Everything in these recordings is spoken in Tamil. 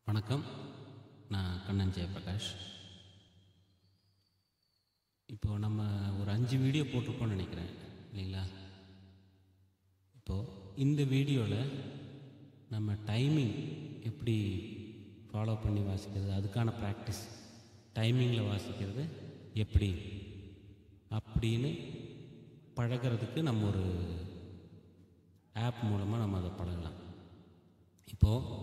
வணக்கம் நான் கண்ணன் ஜெயபிரகாஷ் இப்போது நம்ம ஒரு அஞ்சு வீடியோ போட்டிருப்போம்னு நினைக்கிறேன் இல்லைங்களா இப்போது இந்த வீடியோவில் நம்ம டைமிங் எப்படி ஃபாலோ பண்ணி வாசிக்கிறது அதுக்கான ப்ராக்டிஸ் டைமிங்கில் வாசிக்கிறது எப்படி அப்படின்னு பழகிறதுக்கு நம்ம ஒரு ஆப் மூலமாக நம்ம அதை பழகலாம் இப்போது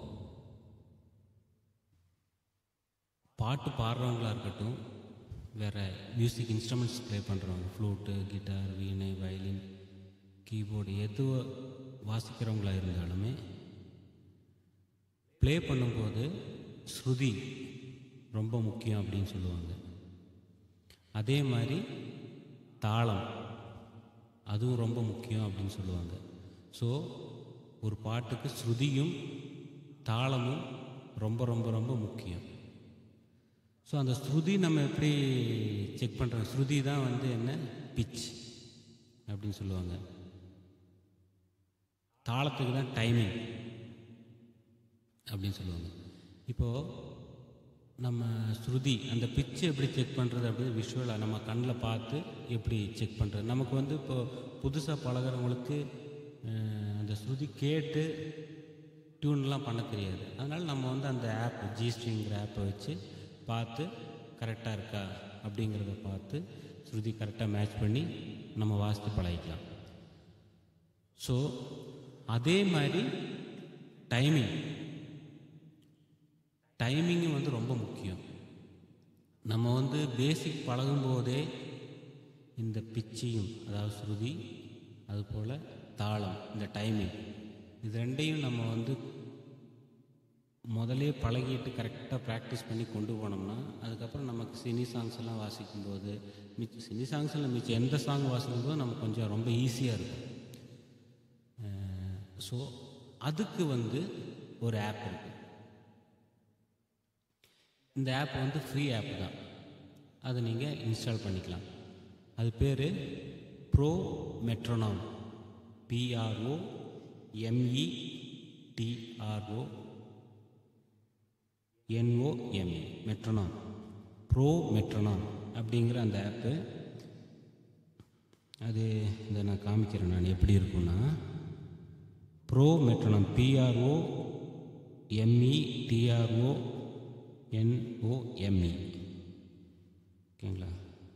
பாட்டு பாடுறவங்களா இருக்கட்டும் வேறு மியூசிக் இன்ஸ்ட்ருமெண்ட்ஸ் ப்ளே பண்ணுறவங்க flute guitar veena violin keyboard எது வாசிக்கிறவங்களா இருந்தாலுமே ப்ளே பண்ணும்போது ஸ்ருதி ரொம்ப முக்கியம் அப்படின்னு சொல்லுவாங்க அதே மாதிரி தாளம் அதுவும் ரொம்ப முக்கியம் அப்படின்னு சொல்லுவாங்க ஸோ ஒரு பாட்டுக்கு ஸ்ருதியும் தாளமும் ரொம்ப ரொம்ப ரொம்ப முக்கியம் ஸோ அந்த ஸ்ருதி நம்ம எப்படி செக் பண்ணுறோம் ஸ்ருதி தான் வந்து என்ன பிச் அப்படின்னு சொல்லுவாங்க தாளத்துக்கு தான் டைமிங் அப்படின்னு சொல்லுவாங்க இப்போது நம்ம ஸ்ருதி அந்த பிச்சை எப்படி செக் பண்ணுறது அப்படின்னு விஷுவலாக நம்ம கண்ணில் பார்த்து எப்படி செக் பண்ணுறது நமக்கு வந்து இப்போ புதுசாக பழகிறவங்களுக்கு அஹ், அந்த ஸ்ருதி கேட்டு டியூன்லாம் பண்ண தெரியாது அதனால் நம்ம வந்து அந்த ஆப் ஜி ஸ்ட்ரிங்கிற ஆப்பை வச்சு பார்த்து கரெக்டாக இருக்கா அப்படிங்கிறத பார்த்து ஸ்ருதி கரெக்டாக மேட்ச் பண்ணி நம்ம வாசித்து பழகிக்கலாம் ஸோ அதே மாதிரி டைமிங் டைமிங்கும் வந்து ரொம்ப முக்கியம் நம்ம வந்து பேசிக் பழகும்போதே இந்த பிச்சையும் அதாவது ஸ்ருதி அதுபோல் தாளம் இந்த டைமிங் இது ரெண்டையும் நம்ம வந்து முதலே பழகிட்டு கரெக்டாக ப்ராக்டிஸ் பண்ணி கொண்டு போனோம்னா அதுக்கப்புறம் நமக்கு சினி சாங்ஸ் எல்லாம் வாசிக்கும்போது மிச்ச சினி சாங்ஸில் மிச்சம் எந்த சாங் வாசிக்கும்போது நமக்கு கொஞ்சம் ரொம்ப ஈஸியாக இருக்கும் ஸோ அதுக்கு வந்து ஒரு ஆப் இருக்குது இந்த ஆப் வந்து ஃப்ரீ ஆப் தான் அதை நீங்கள் இன்ஸ்டால் பண்ணிக்கலாம் அது பேர் pro metronome P R O M E T R O N O M E metronome pro metronome அப்படிங்கிற அந்த ஆப்பு அது இதை நான் காமிக்கிறேன் நான் எப்படி இருக்குன்னா pro metronome P R O M E T R O N O M E ஓகேங்களா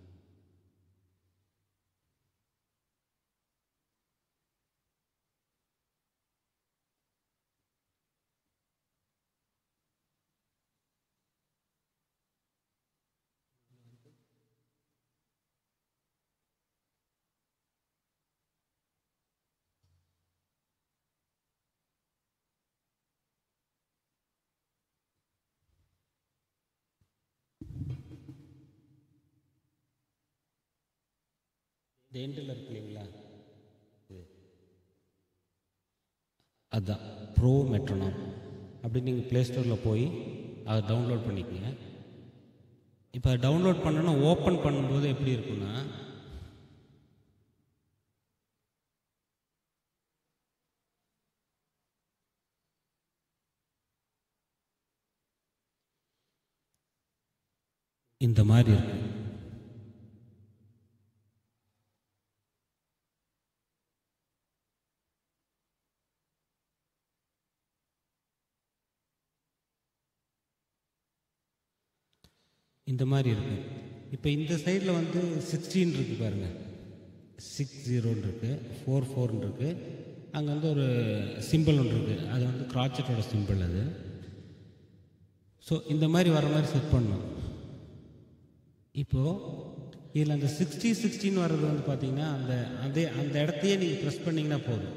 இந்த எண்டில் இருக்கு இல்லைங்களா இது அதுதான் ப்ரோ மெட்ரோனாம் அப்படி நீங்கள் ப்ளே ஸ்டோரில் போய் அதை டவுன்லோட் பண்ணிக்கோங்க இப்போ அதை டவுன்லோட் பண்ணோன்னா ஓப்பன் பண்ணும்போது எப்படி இருக்குன்னா இந்த மாதிரி இருக்கும் இந்த மாதிரி இருக்கு இப்போ இந்த சைடில் வந்து சிக்ஸ்டீன் இருக்கு பாருங்க சிக்ஸ் ஜீரோன்னு இருக்கு ஃபோர் ஃபோர்னு இருக்கு அங்கே வந்து ஒரு சிம்பிள் ஒன்று இருக்கு அது வந்து கிராச்சட்டோட சிம்பிள் அது ஸோ இந்த மாதிரி வர மாதிரி செட் பண்ணணும் இப்போது இதில் அந்த சிக்ஸ்டி சிக்ஸ்டின்னு வர்றது வந்து பார்த்தீங்கன்னா அந்த அதே அந்த இடத்தையே நீங்கள் ப்ரெஸ் பண்ணிங்கன்னா போதும்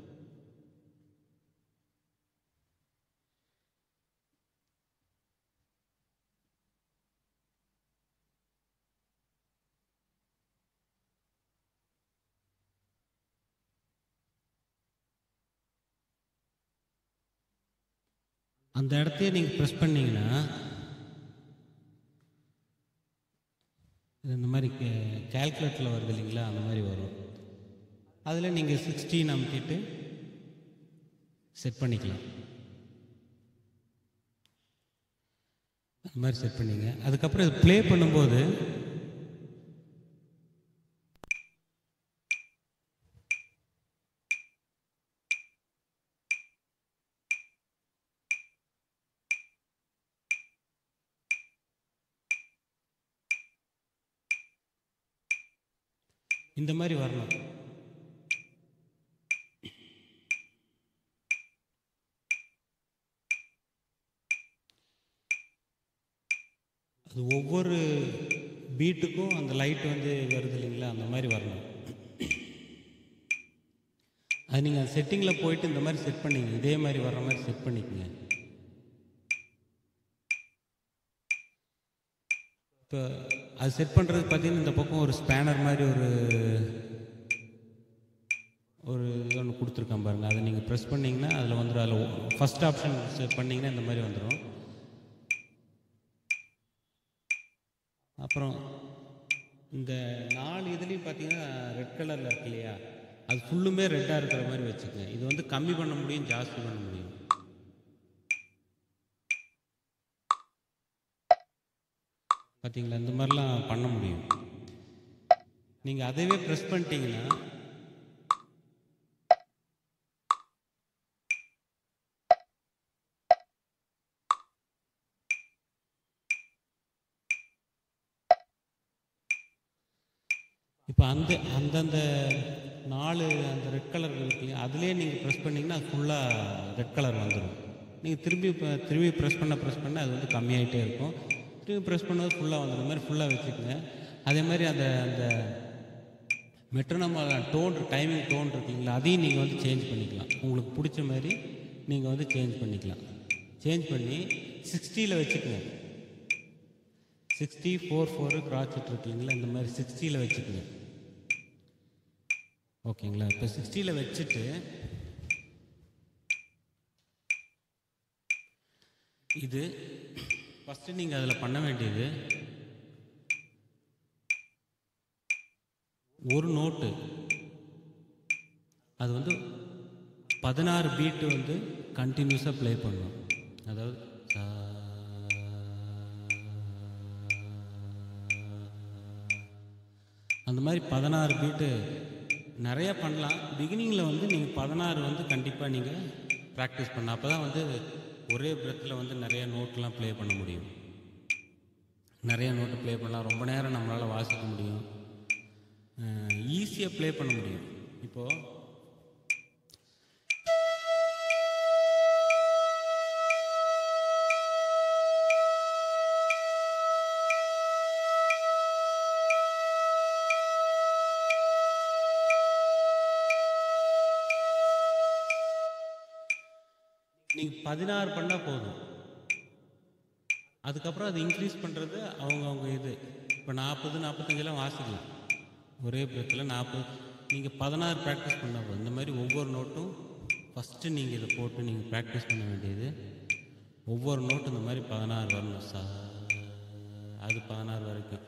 அந்த இடத்தையே நீங்கள் ப்ரெஸ் பண்ணீங்கன்னா இது இந்த மாதிரி கேல்குலேட்டரில் வருது இல்லைங்களா அந்த மாதிரி வரும் அதில் நீங்கள் சிக்ஸ்டீன் அமுத்திட்டு செட் பண்ணிக்கலாம் அந்த மாதிரி செட் பண்ணிங்க அதுக்கப்புறம் இது ப்ளே பண்ணும்போது இந்த மாதிரி வரணும் அது ஒவ்வொரு பீட்டுக்கும் அந்த லைட் வந்து வருது இல்லைங்களா அந்த மாதிரி வரணும் அது நீங்கள் அந்த செட்டிங்கில் போயிட்டு இந்த மாதிரி செட் பண்ணிங்க இதே மாதிரி வர்ற மாதிரி செட் பண்ணிக்கங்க இப்போ அது செட் பண்ணுறது பார்த்தீங்கன்னா இந்த பக்கம் ஒரு ஸ்பேனர் மாதிரி ஒரு ஒரு இது ஒன்று கொடுத்துருக்கேன் பாருங்கள் அதை நீங்கள் ப்ரெஸ் பண்ணிங்கன்னா அதில் வந்துடும் அதில் ஃபஸ்ட் ஆப்ஷன் செட் பண்ணிங்கன்னா இந்த மாதிரி வந்துடும் அப்புறம் இந்த நாலு இதுலேயும் பார்த்தீங்கன்னா ரெட் கலரில் இருக்கு இல்லையா அது ஃபுல்லுமே ரெட்டாக இருக்கிற மாதிரி வச்சுக்கங்க இது வந்து கம்மி பண்ண முடியும் ஜாஸ்தி பண்ண முடியும் பார்த்தீங்களா இந்த மாதிரிலாம் பண்ண முடியும் நீங்கள் அதைவே ப்ரெஸ் பண்ணிட்டீங்கன்னா இப்போ அந்த அந்தந்த நாலு அந்த ரெட் கலர் இருக்கு இல்லையா அதுலேயே நீங்கள் ப்ரெஸ் பண்ணிங்கன்னா அது ஃபுல்லாக ரெட் கலர் வந்துடும் நீங்கள் திரும்பி இப்போ திரும்பி ப்ரெஸ் பண்ண ப்ரெஸ் பண்ண அது வந்து கம்மியாகிட்டே இருக்கும் திரும்பி ப்ரெஸ் பண்ணது ஃபுல்லாக வந்துடும் மாதிரி ஃபுல்லாக வச்சுக்கோங்க அதே மாதிரி அந்த அந்த மெட்ரோனோம டோன் டைமிங் டோன் இருக்குங்களா அதையும் நீங்கள் வந்து சேஞ்ச் பண்ணிக்கலாம் உங்களுக்கு பிடிச்ச மாதிரி நீங்கள் வந்து சேஞ்ச் பண்ணிக்கலாம் சேஞ்ச் பண்ணி சிக்ஸ்டியில் வச்சுக்கோங்க சிக்ஸ்டி ஃபோர் ஃபோரு கிராச்சிட் இருக்குங்களா இந்த மாதிரி சிக்ஸ்டியில் வச்சுக்கோங்க ஓகேங்களா இப்போ சிக்ஸ்டியில் வச்சுட்டு இது ஃபஸ்ட்டு நீங்கள் அதில் பண்ண வேண்டியது ஒரு நோட்டு அது வந்து பதினாறு பீட்டு வந்து கண்டினியூஸாக ப்ளே பண்ணும் அதாவது சா அந்த மாதிரி பதினாறு பீட்டு நிறைய பண்ணலாம் பிகினிங்கில் வந்து நீங்கள் பதினாறு வந்து கண்டிப்பாக நீங்கள் ப்ராக்டிஸ் பண்ண அப்போ தான் வந்து ஒரே பிரெத்தில் வந்து நிறைய நோட்லாம் ப்ளே பண்ண முடியும் நிறைய நோட்டு ப்ளே பண்ணலாம் ரொம்ப நேரம் நம்மளால் வாசிக்க முடியும் ஈஸியாக ப்ளே பண்ண முடியும் இப்போது நீங்கள் பதினாறு பண்ணால் போதும் அதுக்கப்புறம் அது இன்க்ரீஸ் பண்ணுறது அவங்கவுங்க இது இப்போ நாற்பது நாற்பத்தஞ்செல்லாம் வாசிக்கலாம் ஒரே பிரத்தில் நாற்பது நீங்கள் பதினாறு ப்ராக்டிஸ் பண்ணால் போதும் இந்த மாதிரி ஒவ்வொரு நோட்டும் ஃபஸ்ட்டு நீங்கள் இதை போட்டு நீங்கள் ப்ராக்டிஸ் பண்ண வேண்டியது ஒவ்வொரு நோட்டும் இந்த மாதிரி பதினாறு வரணும் சா அது பதினாறு வரைக்கும்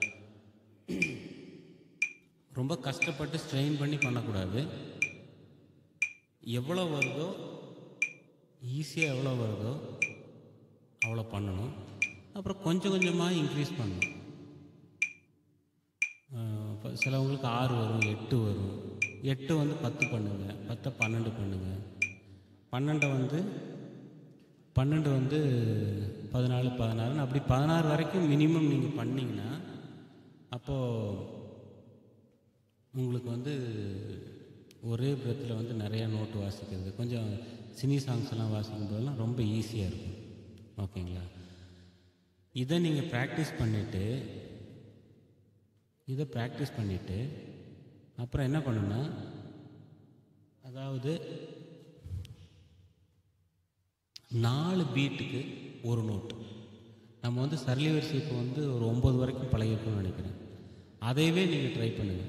ரொம்ப கஷ்டப்பட்டு ஸ்ட்ரெயின் பண்ணி பண்ணக்கூடாது எவ்வளோ வருதோ ஈஸியாக எவ்வளோ வருதோ அவ்வளோ பண்ணணும் அப்புறம் கொஞ்சம் கொஞ்சமாக இன்க்ரீஸ் பண்ணணும் அஹ் இப்போ சிலவங்களுக்கு ஆறு வரும் எட்டு வரும் எட்டு வந்து பத்து பண்ணுங்கள் பத்தை பன்னெண்டு பண்ணுங்கள் பன்னெண்டை வந்து பன்னெண்டு வந்து பதினாலு பதினாறுன்னு அப்படி பதினாறு வரைக்கும் மினிமம் நீங்கள் பண்ணிங்கன்னா அப்போது உங்களுக்கு வந்து ஒரே பிரத்தில் வந்து நிறையா நோட்டு வாசிக்கிறது கொஞ்சம் சினி சாங்ஸ் எல்லாம் வாசிக்கும் போதெல்லாம் ரொம்ப ஈஸியாக இருக்கும் ஓகேங்களா இதை நீங்கள் ப்ராக்டிஸ் பண்ணிவிட்டு இதை ப்ராக்டிஸ் பண்ணிவிட்டு அப்புறம் என்ன பண்ணுன்னா அதாவது நாலு பீட்டுக்கு ஒரு நோட்டு நம்ம வந்து சரளி வரிசை இப்போ வந்து ஒரு ஒம்பது வரைக்கும் பழகிருக்கோம்னு நினைக்கிறேன் அதையவே நீங்கள் ட்ரை பண்ணுங்கள்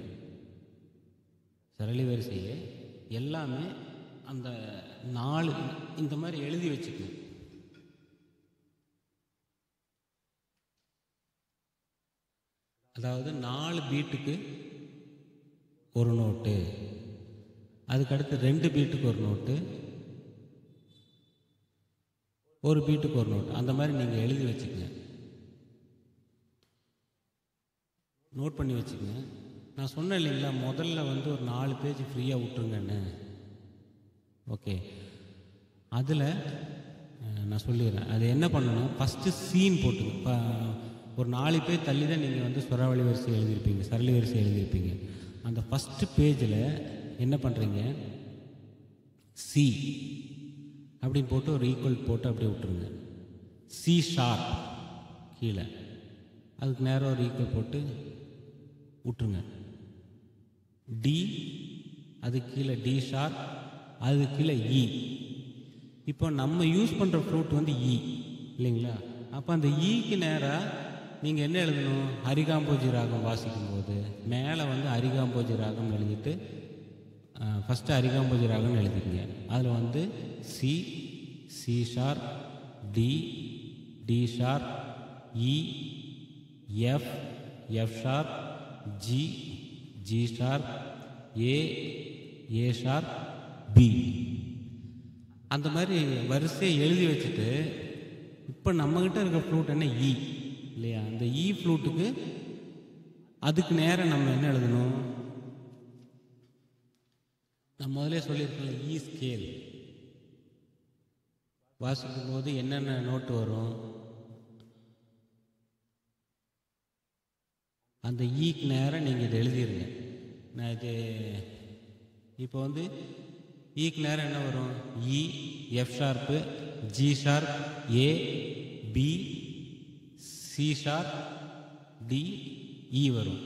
சரளி வரிசையை எல்லாமே அந்த நாலு இந்த மாதிரி எழுதி வச்சுக்கணும் அதாவது நாலு பீட்டுக்கு ஒரு நோட்டு அதுக்கடுத்து ரெண்டு பீட்டுக்கு ஒரு நோட்டு ஒரு பீட்டுக்கு ஒரு நோட்டு அந்த மாதிரி நீங்கள் எழுதி வச்சுக்கங்க நோட் பண்ணி வச்சுக்கங்க நான் சொன்னேன் இல்லைங்களா முதல்ல வந்து ஒரு நாலு பேஜ் ஃப்ரீயாக விட்டுருங்கன்னு ஓகே அதில் நான் சொல்லிடுறேன் அது என்ன பண்ணணும் ஃபஸ்ட்டு சீன் போட்டுங்க இப்போ ஒரு நாலு பேர் தள்ளி தான் நீங்கள் வந்து சுறாவளி வரிசை எழுதியிருப்பீங்க சரளி வரிசை எழுதியிருப்பீங்க அந்த ஃபஸ்ட்டு பேஜில் என்ன பண்ணுறீங்க சி அப்படின்னு போட்டு ஒரு ஈக்குவல் போட்டு அப்படியே விட்டுருங்க சி ஷார்ப் கீழே அதுக்கு நேரம் ஒரு ஈக்குவல் போட்டு விட்டுருங்க டி அது கீழே டி ஷார்ப் அது கீழே இ இப்போ நம்ம யூஸ் பண்ணுற ஃப்ரூட் வந்து இ இல்லைங்களா அப்போ அந்த ஈக்கு நேராக நீங்கள் என்ன எழுதணும் அரிகாம்போஜி ராகம் வாசிக்கும் போது மேலே வந்து அரிகாம்போஜி ராகம் எழுதிட்டு ஃபஸ்ட்டு அரிகாம்போஜி ராகம்னு எழுதிக்கங்க அதில் வந்து C C sharp D D sharp E F F sharp G G sharp A A sharp B அந்த மாதிரி வரிசையை எழுதி வச்சுட்டு இப்போ நம்மக்கிட்ட இருக்க ஃப்ளூட் என்ன இ இல்லையா அந்த இ ஃப்ளூட்டுக்கு அதுக்கு நேரம் நம்ம என்ன எழுதணும் நான் முதலே சொல்லியிருக்கேன் இ ஸ்கேல் வாசிக்கும் போது என்னென்ன நோட்டு வரும் அந்த ஈக்கு நேரம் நீங்கள் இதை எழுதிருங்க நான் இது இப்போ வந்து ஈக்கு நேரம் என்ன வரும் E F sharp G sharp A B C sharp D E வரும்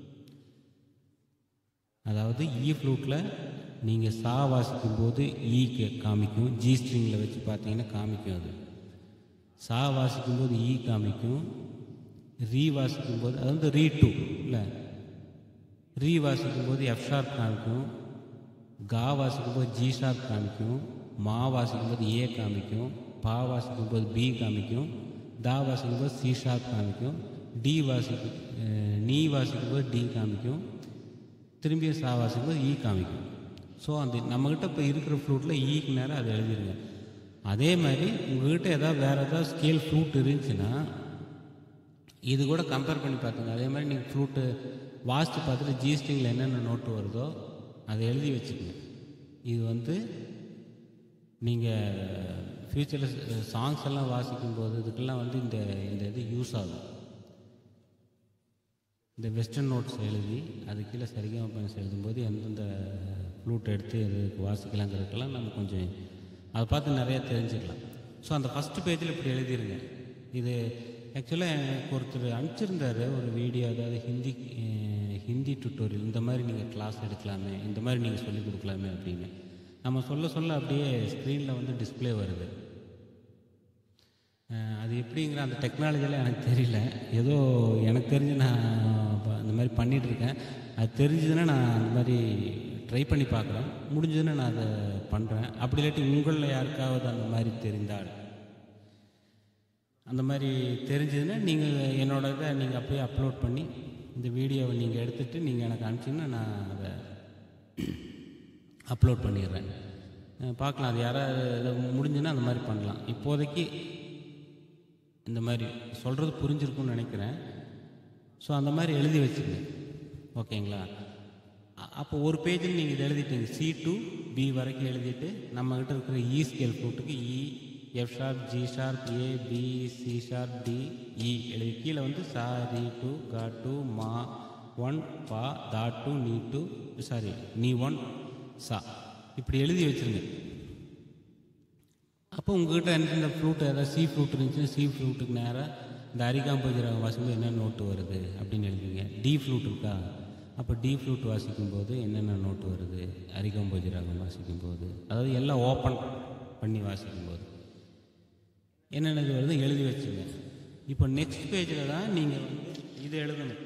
அதாவது இ ஃப்ளூட்டில் நீங்கள் சா வாசிக்கும் போது ஈக்கு காமிக்கும் ஜி ஸ்ட்ரிங்கில் வச்சு பார்த்தீங்கன்னா காமிக்கும் அது சா வாசிக்கும் போது ஈ காமிக்கும் ரீ வாசிக்கும் போது அது வந்து ரீ டூ இல்லை ரீ வாசிக்கும் போது எஃப் ஷார்ப் காமிக்கும் கா வாசிக்கும் போது ஜி ஷார்ப் காமிக்கும் மா வாசிக்கும் போது ஏ காமிக்கும் பா வாசிக்கும் போது பி காமிக்கும் தா வாசிக்கும் போது சி ஷார்ப் காமிக்கும் டி வாசிக்கும் அஹ், நீ வாசிக்கும் போது டி காமிக்கும் திரும்பியும் சா வாசிக்கும் போது ஈ காமிக்கும் ஸோ அந்த நம்மக்கிட்ட இப்போ இருக்கிற ஃப்ளூட்டில் ஈக்கு நேரம் அதை எழுதிருங்க அதே மாதிரி உங்கள்கிட்ட ஏதாவது வேறு ஏதாவது ஸ்கேல் ஃப்ளூட் இருந்துச்சுன்னா இது கூட கம்பேர் பண்ணி பார்த்துங்க அதே மாதிரி நீங்கள் ஃப்ளூட்டு வாசித்து பார்த்துட்டு ஜிஎஸ்டிங்கில் என்னென்ன நோட்டு வருதோ அதை எழுதி வச்சுக்கோங்க இது வந்து நீங்கள் ஃப்யூச்சரில் சாங்ஸ் எல்லாம் வாசிக்கும் போது இதுக்கெல்லாம் வந்து இந்த இந்த இது யூஸ் ஆகும் இந்த வெஸ்டர்ன் நோட்ஸ் எழுதி அது கீழே சரிகம பயன்ஸ் எழுதும்போது எந்தெந்த ஃப்ளூட் எடுத்து எதுக்கு வாசிக்கலாங்கிறதுக்கெல்லாம் நம்ம கொஞ்சம் அதை பார்த்து நிறையா தெரிஞ்சுக்கலாம் ஸோ அந்த ஃபஸ்ட்டு பேஜில் இப்படி எழுதிருங்க இது ஆக்சுவலாக எனக்கு ஒருத்தர் அனுப்பிச்சிருந்தாரு ஒரு வீடியோ அதாவது ஹிந்தி அஹ், ஹிந்தி டுட்டோரியல் இந்த மாதிரி நீங்கள் கிளாஸ் எடுக்கலாமே இந்த மாதிரி நீங்கள் சொல்லிக் கொடுக்கலாமே அப்படின்னு நம்ம சொல்ல சொல்ல அப்படியே ஸ்க்ரீனில் வந்து டிஸ்ப்ளே வருது அஹ் அது எப்படிங்கிற அந்த டெக்னாலஜிலாம் எனக்கு தெரியல ஏதோ எனக்கு தெரிஞ்சு நான் ப- இந்த மாதிரி பண்ணிட்டு இருக்கேன் அது தெரிஞ்சதுன்னா நான் அந்த மாதிரி ட்ரை பண்ணி பார்க்குறேன் முடிஞ்சதுன்னா நான் அதை பண்ணுறேன் அப்படி இல்லாட்டி உங்களில் யாருக்காவது அந்த மாதிரி தெரிந்தால் அந்த மாதிரி தெரிஞ்சதுன்னா நீங்கள் என்னோட இதை நீங்கள் அப்படியே அப்லோட் பண்ணி இந்த வீடியோவை நீங்கள் எடுத்துகிட்டு நீங்கள் எனக்கு அனுப்பிச்சிங்கன்னா நான் அதை அப்லோட் பண்ணிடுறேன் அஹ் பார்க்கலாம் அது யாராவது இதை முடிஞ்சுன்னா அந்த மாதிரி பண்ணலாம் இப்போதைக்கு இந்த மாதிரி சொல்கிறது புரிஞ்சிருக்கும்னு நினைக்கிறேன் ஸோ அந்த மாதிரி எழுதி வச்சுங்க ஓகேங்களா அ- அப்போ ஒரு பேஜில் நீங்கள் இதை எழுதிட்டீங்க சி டு பி வரைக்கும் எழுதிட்டு நம்மக்கிட்ட இருக்கிற இ ஸ்கேல் ஃப்ளூட்டுக்கு E F sharp G sharp A B C sharp D E எழுதி கீழே வந்து சா ரி டு கா டு மா ஒன் பா தா டு நீ டு சாரி நீ ஒன் சா இப்படி எழுதி வச்சுருங்க அப்போ உங்ககிட்ட இந்த ஃப்ளூட் ஏதாவது சி ஃப்ளூட் இருந்துச்சுன்னா சி ஃப்ளூட்டுக்கு நேராக இந்த அரிகாம்பூஜி ராகம் வாசிக்கும்போது என்ன நோட்டு வருது அப்படின்னு எழுதுங்க டி ஃப்ளூட் இருக்கா அப்போ டி ஃப்ளூட் வாசிக்கும்போது என்னென்ன நோட்டு வருது அரிகாம்பூஜி ராகம் வாசிக்கும்போது அதாவது எல்லாம் ஓப்பன் பண்ணி வாசிக்கும்போது என்னென்ன இது வருது எழுதி வச்சுங்க இப்போ நெக்ஸ்ட் பேஜில் தான் நீங்கள் வந்து இதை எழுதணும்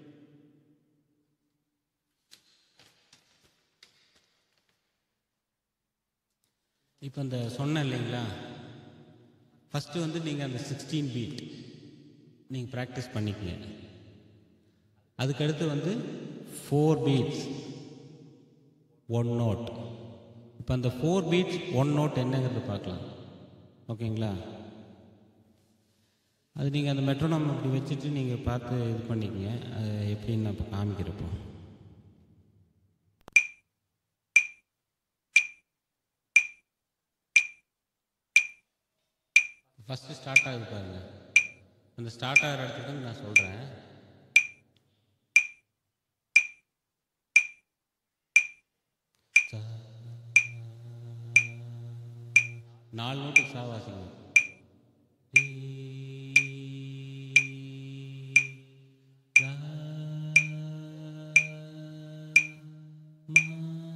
இப்போ இந்த சொன்னேன் இல்லைங்களா ஃபஸ்ட்டு வந்து நீங்கள் அந்த சிக்ஸ்டீன் பீட் நீங்கள் ப்ராக்டிஸ் பண்ணிக்கங்க அதுக்கடுத்து வந்து ஃபோர் பீட்ஸ் ஒன் நோட் இப்போ அந்த ஃபோர் பீட்ஸ் ஒன் நோட் என்னங்கிறது பார்க்கலாம் ஓகேங்களா அது நீங்கள் அந்த மெட்ரோனம் அப்படி வச்சுட்டு நீங்கள் பார்த்து இது பண்ணிக்கங்க அது எப்படின்னு நான் இப்போ காமிக்கிறப்போ ஃபஸ்ட்டு ஸ்டார்ட் ஆகுது பாருங்க அந்த ஸ்டார்ட் ஆகிற இடத்துக்கு வந்து நான் சொல்கிறேன் நாலு நோட்டுக்கு சா வாசிங்க ரீ, ரா, மா,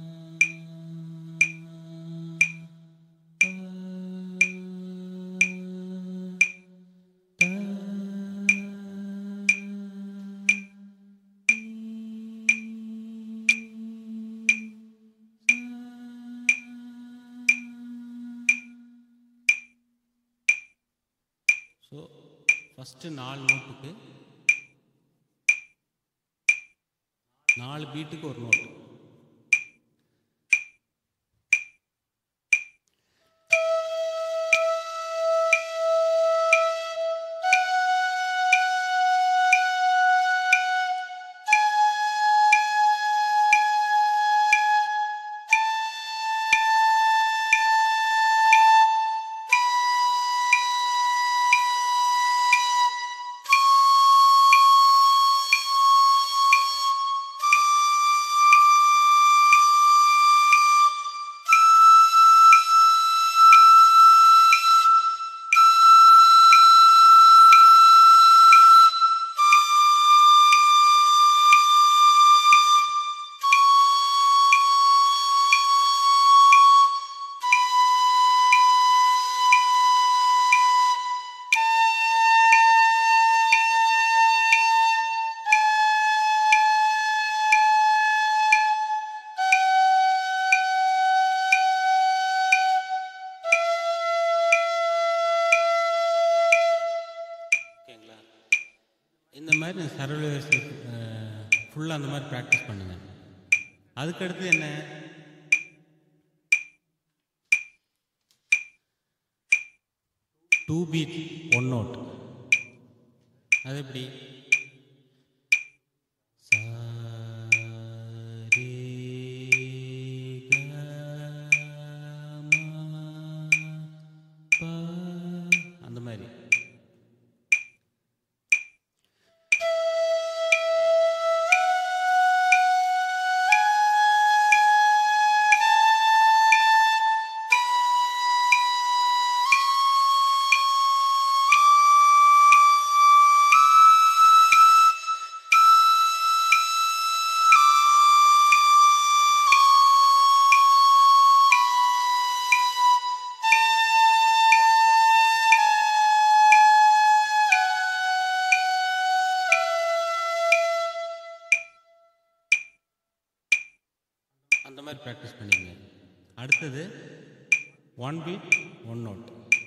பா, தா, ஸோ ஃபஸ்ட்டு நாலு நோட்டுக்கு நாலு பீட்டுக்கு ஒரு நோட்டு ஓகேங்களா இந்த மாதிரி சரள வரிசை ஃபுல்லாக அந்த மாதிரி ப்ராக்டிஸ் பண்ணுங்க அதுக்கடுத்து என்ன டூ பீட் ஒன் நோட் அது எப்படி சா, ரே, க, மா, பா, அந்த மாதிரி அந்த மாதிரி ப்ராக்டிஸ் பண்ணிங்க அடுத்தது ஒன் பீட் ஒன் நோட்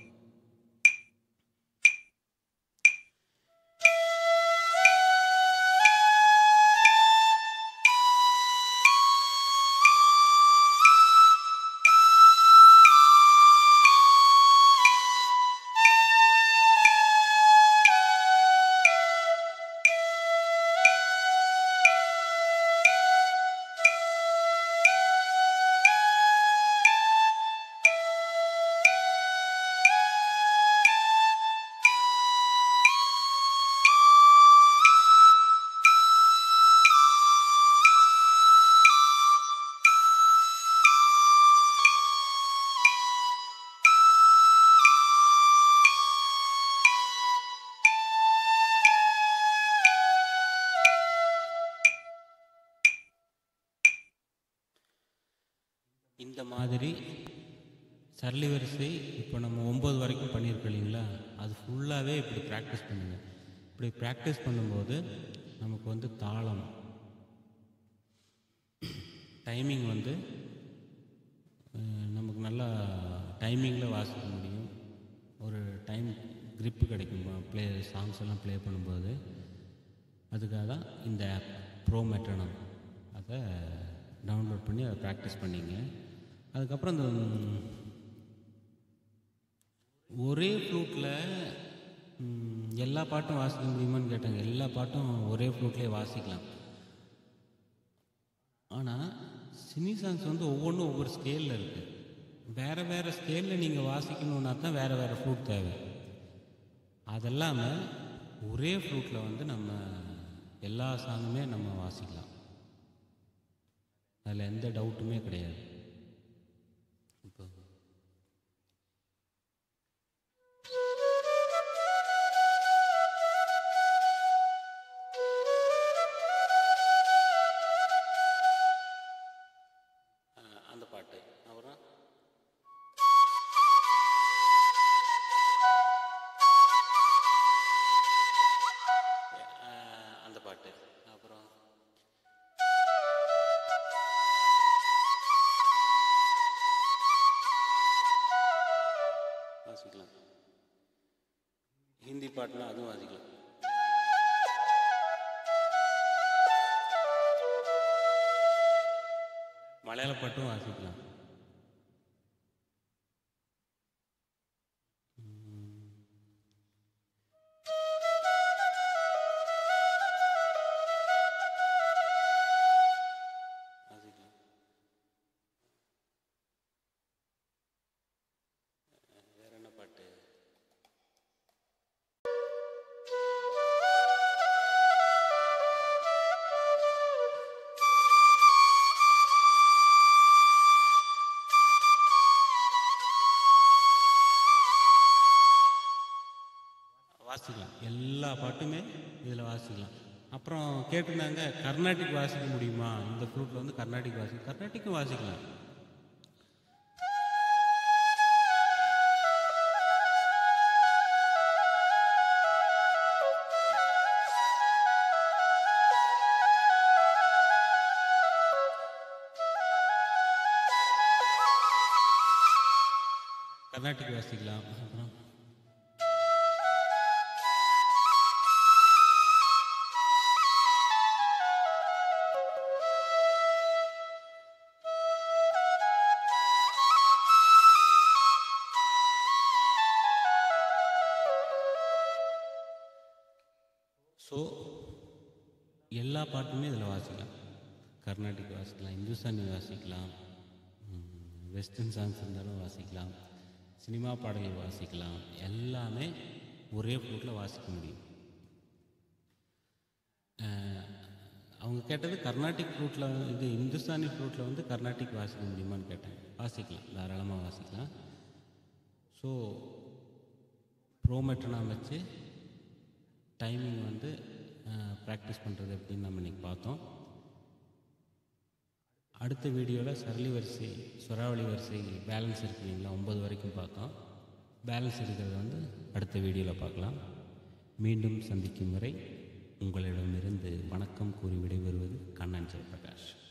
இந்த மாதிரி சரளி வரிசை இப்போ நம்ம ஒம்பது வரைக்கும் பண்ணியிருக்கோம் இல்லைங்களா அது ஃபுல்லாகவே இப்படி ப்ராக்டிஸ் பண்ணுங்க இப்படி ப்ராக்டிஸ் பண்ணும்போது நமக்கு வந்து தாளம் டைமிங் வந்து அஹ், நமக்கு நல்லா டைமிங்கில் வாசிக்க முடியும் ஒரு டைம் grip கிடைக்கும் ப்ளே சாங்ஸ் எல்லாம் ப்ளே பண்ணும்போது அதுக்காக தான் இந்த ஆப் ப்ரோ மெட்ரனம் அதை டவுன்லோட் பண்ணி அதை ப்ராக்டிஸ் பண்ணிங்க அதுக்கப்புறம் இந்த ம், ஒரே ஃப்ளூட்டில் எல்லா பாட்டும் வாசிக்க முடியுமான்னு கேட்டாங்க எல்லா பாட்டும் ஒரே ஃப்ளூட்லேயே வாசிக்கலாம் ஆனால் சினி சாங்ஸ் வந்து ஒவ்வொன்றும் ஒவ்வொரு ஸ்கேலில் இருக்குது வேறு வேறு ஸ்கேலில் நீங்கள் வாசிக்கணுன்னா தான் வேறு வேறு ஃப்ளூட் தேவை அதெல்லாமல் ஒரே ஃப்ளூட்டில் வந்து நம்ம எல்லா சாங்குமே நம்ம வாசிக்கலாம் அதில் எந்த டவுட்டுமே கிடையாது இப்போ அஹ் அந்த பாட்டு அப்புறம் அஹ் அந்த பாட்டு அப்புறம் வாசிக்கலாம் ஹிந்தி பாட்டுனா அதுவும் வாசிக்கலாம் மலையாள பாட்டும் வாசிக்கலாம் வாசிக்கலாம் வேற என்ன பாட்டு வாசிக்கலாம் எல்லா பாட்டுமே இதில் வாசிக்கலாம் அப்புறம் கேட்டிருந்தாங்க கர்நாடிக் வாசிக்க முடியுமா இந்த ஃப்ளூட்டில் வந்து கர்நாடிக் வாசி கர்நாடிக்கும் வாசிக்கலாம் கர்நாடிக் வாசிக்கலாம் அப்புறம் ஸோ எல்லா பாட்டுமே இதில் வாசிக்கலாம் கர்நாடிக் வாசிக்கலாம் இந்துஸ்தானி வாசிக்கலாம் வெஸ்டர்ன் சாங்ஸ் இருந்தாலும் வாசிக்கலாம் சினிமா பாடல்கள் வாசிக்கலாம் எல்லாமே ஒரே ஃப்ளூட்டில் வாசிக்க முடியும் அஹ், அவங்க கேட்டது கர்நாடிக் ஃப்ளூட்டில் இது இந்துஸ்தானி ஃப்ளூட்டில் வந்து கர்நாடிக் வாசிக்க முடியுமான்னு கேட்டேன் வாசிக்கலாம் தாராளமாக வாசிக்கலாம் ஸோ ப்ரோமெட்ரனா வச்சு டைமிங் வந்து ப்ராக்டிஸ் பண்ணுறது எப்படின்னு நம்ம இன்றைக்கி பார்த்தோம் அடுத்த வீடியோவில் சரளி வரிசை சுறாவளி வரிசை பேலன்ஸ் இருக்கு இல்லைங்களா ஒம்பது வரைக்கும் பார்த்தோம் பேலன்ஸ் இருக்கிறத வந்து அடுத்த வீடியோவில் பார்க்கலாம் மீண்டும் சந்திக்கும் வரை உங்களிடமிருந்து வணக்கம் கூறி விடைபெறுவது கண்ணன் ஜெயபிரகாஷ்